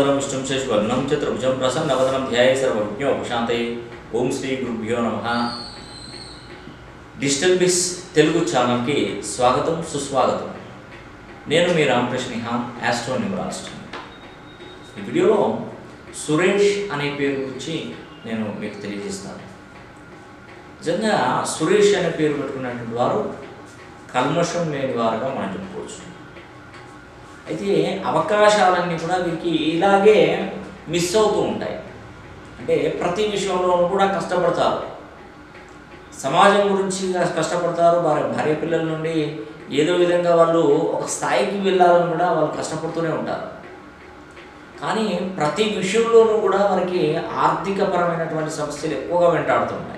శశివర్ణం విష్ణుం శశివర్ణం చతుర్భుజం ప్రసన్నవదనం ధ్యాయ సర్వజ్ఞోపశాంతే ఓం శ్రీ గురుభ్యో నమ డిజిటల్ బిక్స్ తెలుగు ఛానల్కి స్వాగతం సుస్వాగతం నేను మీ రామకృష్ణ నిహాన్ యాస్ట్రో న్యూమరాలజిస్ట్ ఈ వీడియోలో సురేష్ అనే పేరు గురించి నేను మీకు తెలియజేస్తాను నిజంగా సురేష్ అనే పేరు పెట్టుకున్నటువంటి వారు కల్మషం లేని వారుగా మనం చెప్పుకోవచ్చు అయితే అవకాశాలన్నీ కూడా వీరికి ఇలాగే మిస్ అవుతూ ఉంటాయి అంటే ప్రతి విషయంలోనూ కూడా కష్టపడతారు సమాజం గురించి కష్టపడతారు వారి భార్య పిల్లల నుండి ఏదో విధంగా వాళ్ళు ఒక స్థాయికి వెళ్ళాలని కూడా వాళ్ళు కష్టపడుతూనే ఉంటారు కానీ ప్రతి విషయంలోనూ కూడా వారికి ఆర్థికపరమైనటువంటి సమస్యలు ఎక్కువగా వెంటాడుతున్నాయి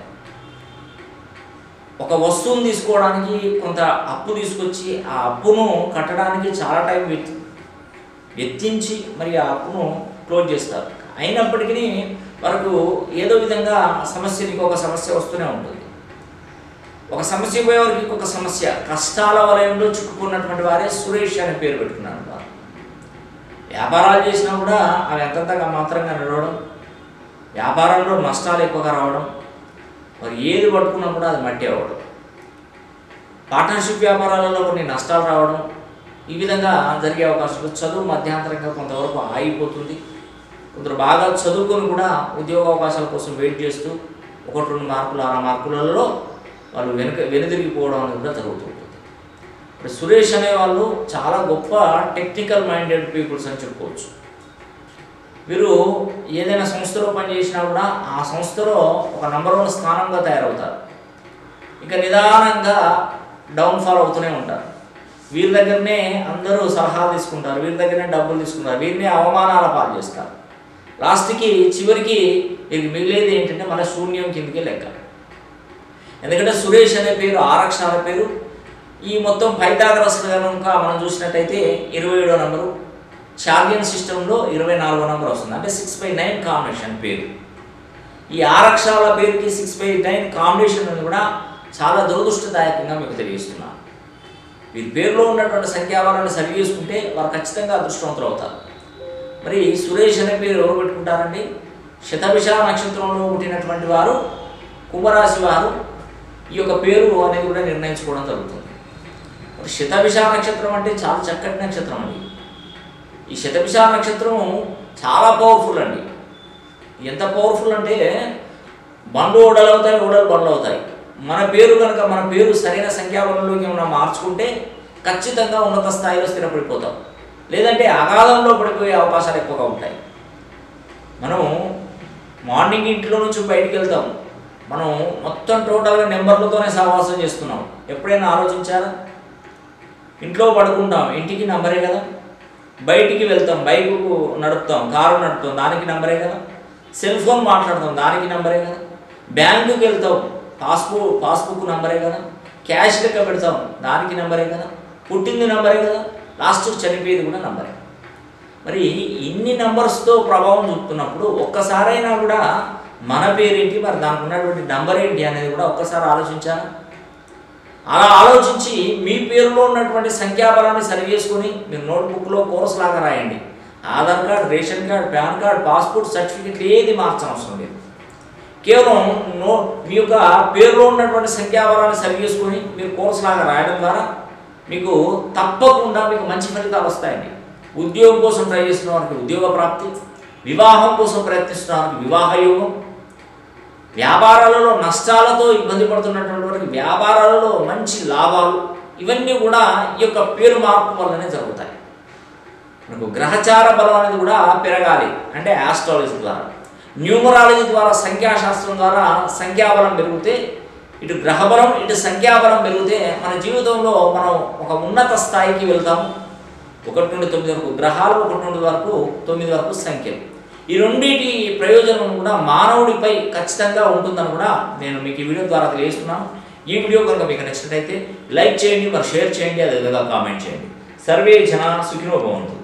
ఒక వస్తువును తీసుకోవడానికి కొంత అప్పు తీసుకొచ్చి ఆ అప్పును కట్టడానికి చాలా టైం వెచ్చి వెచ్చించి మరి ఆ అప్పును క్లోజ్ చేస్తారు అయినప్పటికీ వరకు ఏదో విధంగా సమస్యకి ఒక సమస్య వస్తూనే ఉంటుంది ఒక సమస్య పోయేవారికి ఇంకొక సమస్య కష్టాల వలయంలో చిక్కుకున్నటువంటి వారే సురేష్ అనే పేరు పెట్టుకున్నారు వారు వ్యాపారాలు చేసినా కూడా అవి ఎంతంతగా మాత్రంగా నడవడం వ్యాపారంలో నష్టాలు ఎక్కువగా రావడం మరి ఏది పట్టుకున్నా కూడా అది మట్టి అవ్వడం పార్ట్నర్షిప్ వ్యాపారాలలో కొన్ని నష్టాలు రావడం ఈ విధంగా జరిగే అవకాశాలు చదువు మధ్యాంతరంగా కొంతవరకు ఆగిపోతుంది కొందరు బాగా చదువుకొని కూడా ఉద్యోగ అవకాశాల కోసం వెయిట్ చేస్తూ ఒకటి రెండు మార్కులు ఆరు మార్కులలో వాళ్ళు వెనుక వెనుదిరిగిపోవడం అనేది కూడా జరుగుతుంటుంది ఇప్పుడు సురేష్ అనే వాళ్ళు చాలా గొప్ప టెక్నికల్ మైండెడ్ పీపుల్స్ అని చెప్పుకోవచ్చు వీరు ఏదైనా సంస్థలో పనిచేసినా కూడా ఆ సంస్థలో ఒక నంబర్ వన్ స్థానంగా తయారవుతారు ఇక నిదానంగా డౌన్ఫాల్ అవుతూనే ఉంటారు వీరి దగ్గరనే అందరూ సలహా తీసుకుంటారు వీరి దగ్గరనే డబ్బులు తీసుకుంటారు వీరిని అవమానాల పాలు చేస్తారు లాస్ట్కి చివరికి వీరికి మిగిలేది ఏంటంటే మన శూన్యం కిందకి లెక్క ఎందుకంటే సురేష్ అనే పేరు ఆరక్షణాల పేరు ఈ మొత్తం పైథాగరస్ కనుక మనం చూసినట్టయితే ఇరవై ఏడో నంబరు చార్లియన్ సిస్టంలో ఇరవై నాలుగో నంబర్ వస్తుంది అంటే సిక్స్ బై నైన్ కాంబినేషన్ పేరు ఈ ఆరక్షరాల పేరుకి సిక్స్ బై నైన్ కాంబినేషన్ అని కూడా చాలా దురదృష్టదాయకంగా మీకు తెలియజేస్తున్నాను వీరి పేరులో ఉన్నటువంటి సంఖ్యాబలాన్ని సరి చేసుకుంటే వారు ఖచ్చితంగా అదృష్టవంతులు అవుతారు మరి సురేష్ అనే పేరు ఎవరు పెట్టుకుంటారండి శతభిష నక్షత్రంలో పుట్టినటువంటి వారు కుంభరాశి వారు ఈ యొక్క పేరు అనేది కూడా నిర్ణయించుకోవడం జరుగుతుంది మరి శతభిష నక్షత్రం అంటే చాలా చక్కటి నక్షత్రం అండి ఈ శతభిష నక్షత్రం చాలా పవర్ఫుల్ అండి ఎంత పవర్ఫుల్ అంటే బండ్లు ఓడలు అవుతాయి ఓడలు బండ్లు అవుతాయి మన పేరు కనుక మన పేరు సరైన సంఖ్యాబలంలోకి మనం మార్చుకుంటే ఖచ్చితంగా ఉన్నత స్థాయిలో స్థిరపడిపోతాం లేదంటే అగాధంలో పడిపోయే అవకాశాలు ఎక్కువగా ఉంటాయి మనం మార్నింగ్ ఇంట్లో నుంచి బయటికి వెళ్తాం మనం మొత్తం టోటల్గా నెంబర్లతోనే సహవాసం చేస్తున్నాం ఎప్పుడైనా ఆలోచించారా ఇంట్లో పడుకుంటాం ఇంటికి నంబరే కదా బయటికి వెళ్తాం బైకు నడుపుతాం కారు నడుపుతాం దానికి నంబరే కదా సెల్ ఫోన్ మాట్లాడతాం దానికి నంబరే కదా బ్యాంకుకి వెళ్తాం పాస్బుక్ పాస్బుక్ నంబరే కదా క్యాష్ లెక్క పెడతాం దానికి నంబరే కదా పుట్టింది నంబరే కదా లాస్ట్ చనిపోయేది కూడా నంబరే మరి ఇన్ని నంబర్స్తో ప్రభావం చూపుతున్నప్పుడు ఒక్కసారైనా కూడా మన పేరేంటి మరి దానికి ఉన్నటువంటి నంబర్ ఏంటి అనేది కూడా ఒక్కసారి ఆలోచించారా అలా ఆలోచించి మీ పేరులో ఉన్నటువంటి సంఖ్యాబలాన్ని సరి చేసుకొని మీరు నోట్బుక్లో కోర్స్ లాగా రాయండి Aadhaar card ration card PAN card passport certificate ఏది మార్చనవసరం లేదు కేవలం నో మీ యొక్క పేరులో ఉన్నటువంటి సంఖ్యాబలాన్ని సరి చేసుకొని మీరు కోర్స్ లాగా రాయడం ద్వారా మీకు తప్పకుండా మీకు మంచి ఫలితాలు వస్తాయండి ఉద్యోగం కోసం ట్రై చేస్తున్న వారికి ఉద్యోగ ప్రాప్తి వివాహం కోసం ప్రయత్నిస్తున్న వారికి వివాహ యోగం వ్యాపారాలలో నష్టాలతో ఇబ్బంది పడుతున్నటువంటి వారికి వ్యాపారాలలో మంచి లాభాలు ఇవన్నీ కూడా ఈ యొక్క పేరు మార్పు వల్లనే జరుగుతాయి మనకు గ్రహచార బలం అనేది కూడా పెరగాలి అంటే ఆస్ట్రాలజీ ద్వారా న్యూమరాలజీ ద్వారా సంఖ్యాశాస్త్రం ద్వారా సంఖ్యాబలం పెరిగితే ఇటు గ్రహబలం ఇటు సంఖ్యాబలం పెరిగితే మన జీవితంలో మనం ఒక ఉన్నత స్థాయికి వెళ్తాము ఒకటి నుండి తొమ్మిది వరకు గ్రహాలు ఒకటి నుండి వరకు తొమ్మిది వరకు సంఖ్యలు ఈ రెండింటి ప్రయోజనం కూడా మానవుడిపై ఖచ్చితంగా ఉంటుందని కూడా నేను మీకు ఈ వీడియో ద్వారా తెలియజేస్తున్నాను ఈ వీడియో కనుక మీకు నచ్చినట్లయితే లైక్ చేయండి మరి షేర్ చేయండి అదేవిధంగా కామెంట్ చేయండి సర్వే జన సుఖినో భవంతు